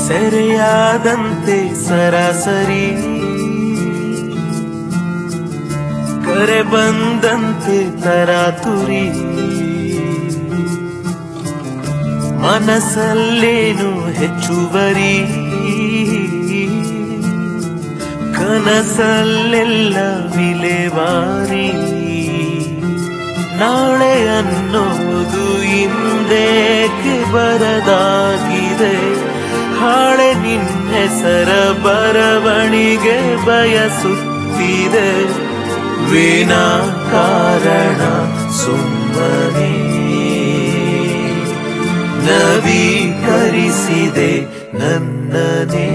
ಸೆರೆಯಾದಂತೆ ಸರಾಸರಿ ಕರೆ ಬಂದಂತೆ ತರಾತುರಿ ಮನಸ್ಸಲ್ಲೇನು ಹೆಚ್ಚುವರಿ ಕನಸಲ್ಲೆಲ್ಲ ವಿಲೇವಾರಿ ನಾಳೆ ಅನ್ನೋದು ಹಿಂದೇಕೆ ಬರದಾಗಿದೆ ಹಾಳೆ ನಿನ್ನೆಸರ ಬರವಣಿಗೆ ಬಯಸುತ್ತಿದೆ ವಿನಾ ಕಾರಣ ಸುಮ್ಮನೆ ನವೀಕರಿಸಿದೆ ನನ್ನನೇ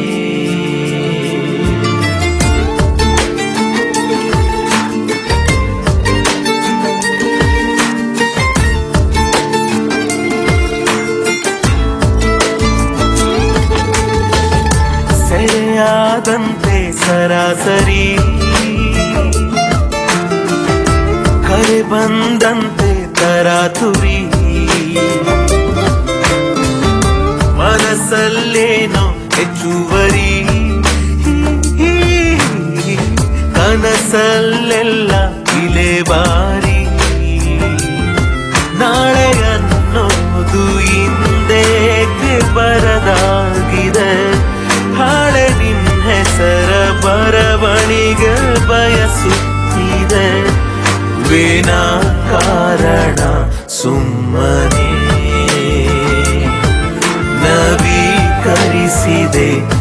ಸೆರೆಯಾದಂತೆ ಸರಾಸರಿ ಕರೆ ಬಂದಂತೆ ತರಾತುರಿ ಮನಸ್ಸಲ್ಲೇನೋ ಹೆಚ್ಚುವರಿ ಕನಸಲ್ಲೆಲ್ಲ ಇಲೆಬಾರಿ ನಾಳೆ ಅನ್ನೋದು ಹಿಂದೇಕೆ ಬರದಾಗಿದೆ ಹಾಳೆ ನಿನ್ನ ಹೆಸರ ಬರವಣಿಗೆ ಬಯಸುತ್ತಿದೆ ವಿನಾ ಕಾರಣ ಸುಮ್ಮನೆ ನವೀಕರಿಸಿದೆ